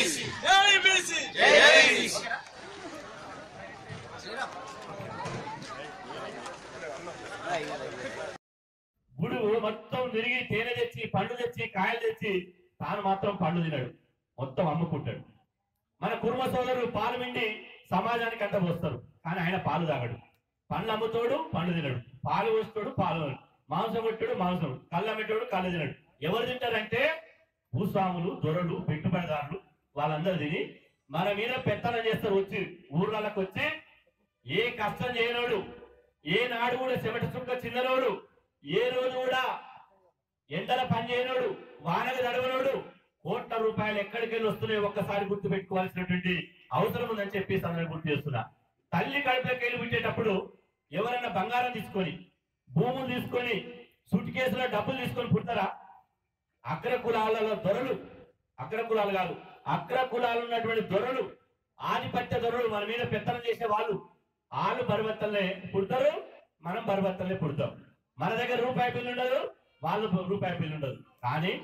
BC జై BC జై BC గుడు మొత్తం తిరిగి తేనె తెచ్చి పండు తెచ్చి కాయలు తెచ్చి తాను మాత్రం పండు తినడు మొత్తం అమ్ముకుంటాడు మన కుర్మ సోదరుడు పాలు విండి సమాజానికి అంత పోస్తారు కానీ ఆయన పాలు తాగడు పండ్లు అమ్ముతాడు పండు తినడు పాలు పోస్తాడు పాలు తినడు. మాంసం కొట్టాడు మాంసం కళ్ళు అమ్మేటోడు కళ్ళు తినడు ఎవరు తింటారంటే భూస్వాములు దొరలు పెట్టుబడిదారులు వాళ్ళందరూ తిని మన మీద పెత్తనం చేస్తారు వచ్చి ఊర్లకి వచ్చి ఏ కష్టం చేయనోడు ఏ నాడు కూడా చెమట చుక్క చిన్ననోడు ఏ రోజు కూడా ఎండల పని చేయనోడు వానకు తడవనోడు కోట్ల రూపాయలు ఎక్కడికి వెళ్ళి వస్తున్నాయో ఒక్కసారి గుర్తు పెట్టుకోవాల్సినటువంటి అవసరం ఉందని చెప్పి అందరూ గుర్తు చేస్తున్నా తల్లి కడుపులోకి వెళ్ళి పెట్టేటప్పుడు ఎవరైనా బంగారం తీసుకొని భూములు తీసుకొని సూట్ కేసులో డబ్బులు తీసుకొని పుడతారా అగ్ర కులాలలో దొరలు అగ్ర కులాలు కాదు అగ్ర కులాలు ఉన్నటువంటి దొరలు ఆధిపత్య దొరలు మన మీద పెత్తనం చేసే వాళ్ళు వాళ్ళు బరువత్తలే పుడతారు మనం బరువత్తలే పుడతాం మన దగ్గర రూపాయి బిల్లు ఉండదు వాళ్ళు రూపాయి బిల్లు ఉండదు కానీ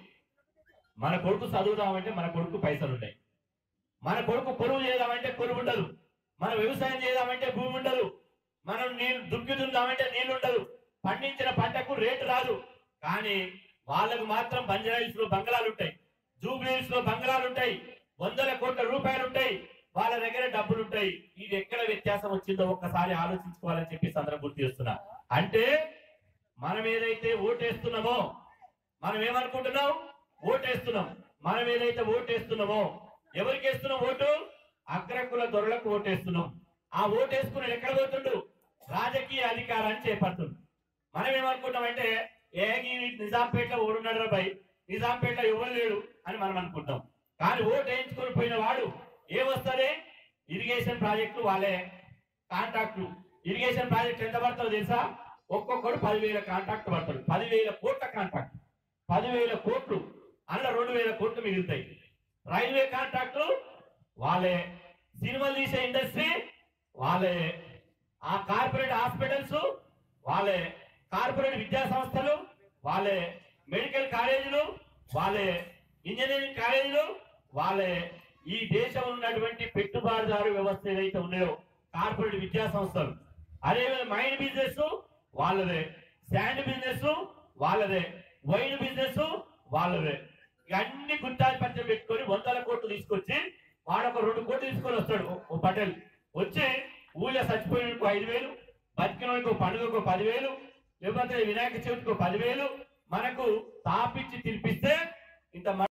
మన కొడుకు చదువుదామంటే మన కొడుకు పైసలు ఉంటాయి మన కొడుకు కొలువు చేద్దామంటే కొలువు ఉండదు మనం వ్యవసాయం చేద్దామంటే భూమి ఉండదు మనం నీళ్ళు దుక్కి దుందామంటే నీళ్లు ఉండదు పండించిన పంటకు రేటు రాదు కానీ వాళ్ళకు మాత్రం బంజాయిల్స్ లో బంగళాలు ఉంటాయి జూబ్లీస్ లో బంగళాలు ఉంటాయి వందల కోట్ల రూపాయలు ఉంటాయి వాళ్ళ దగ్గర డబ్బులు ఉంటాయి ఇది ఎక్కడ వ్యత్యాసం వచ్చిందో ఒక్కసారి ఆలోచించుకోవాలని చెప్పి సందర్భం గుర్తు చేస్తున్నా అంటే మనం ఏదైతే ఓటేస్తున్నామో మనం ఏమనుకుంటున్నాం ఓటేస్తున్నాం మనం ఏదైతే ఓటేస్తున్నామో ఎవరికి వేస్తున్నాం ఓటు అగ్రకుల దొరలకు ఓటేస్తున్నాం ఆ ఓటేసుకుని ఎక్కడ పోతుండు రాజకీయ అధికారాన్ని చేపడుతుండు మనం ఏమనుకుంటామంటే ఏ ఈ నిజాంపేటలో ఓడున్నాడు రాబాయ్ నిజాంపేటలో ఎవరు లేడు అని మనం అనుకుంటాం కానీ ఓటు వేయించుకొని పోయిన వాడు ఏమొస్తుంది ఇరిగేషన్ ప్రాజెక్టులు వాళ్ళే కాంట్రాక్టులు ఇరిగేషన్ ప్రాజెక్ట్ ఎంత పడుతుందో తెలుసా ఒక్కొక్కడు పదివేల కాంట్రాక్ట్ పడతాడు పదివేల కోట్ల కాంట్రాక్ట్ పదివేల కోట్లు అందులో రెండు వేల కోట్లు మిగులుతాయి రైల్వే కాంట్రాక్టులు వాళ్ళే సినిమాలు తీసే ఇండస్ట్రీ వాళ్ళే ఆ కార్పొరేట్ హాస్పిటల్స్ వాళ్ళే కార్పొరేట్ విద్యా సంస్థలు వాళ్ళే మెడికల్ కాలేజీలు వాళ్ళే ఇంజనీరింగ్ కాలేజీలు వాళ్ళే ఈ దేశంలో ఉన్నటువంటి పెట్టుబడిదారు వ్యవస్థ ఏదైతే ఉన్నాయో కార్పొరేట్ విద్యా సంస్థలు అదే మైన్ బిజినెస్ వాళ్ళదే శాండ్ బిజినెస్ వాళ్ళదే వైన్ బిజినెస్ వాళ్ళదే ఇక అన్ని గుత్తాధిపత్యం పెట్టుకొని వందల కోట్లు తీసుకొచ్చి వాడొక రెండు కోట్లు తీసుకొని వస్తాడు ఓ- ఓ పటేల్ వచ్చి ఊళ్ళో చచ్చిపోయిన ఐదు వేలు బతికిన వాడికి ఒక పండుగకు పదివేలు లేకపోతే వినాయక చవితికి ఒక పదివేలు మనకు తాపిచ్చి తినిపిస్తే ఇంత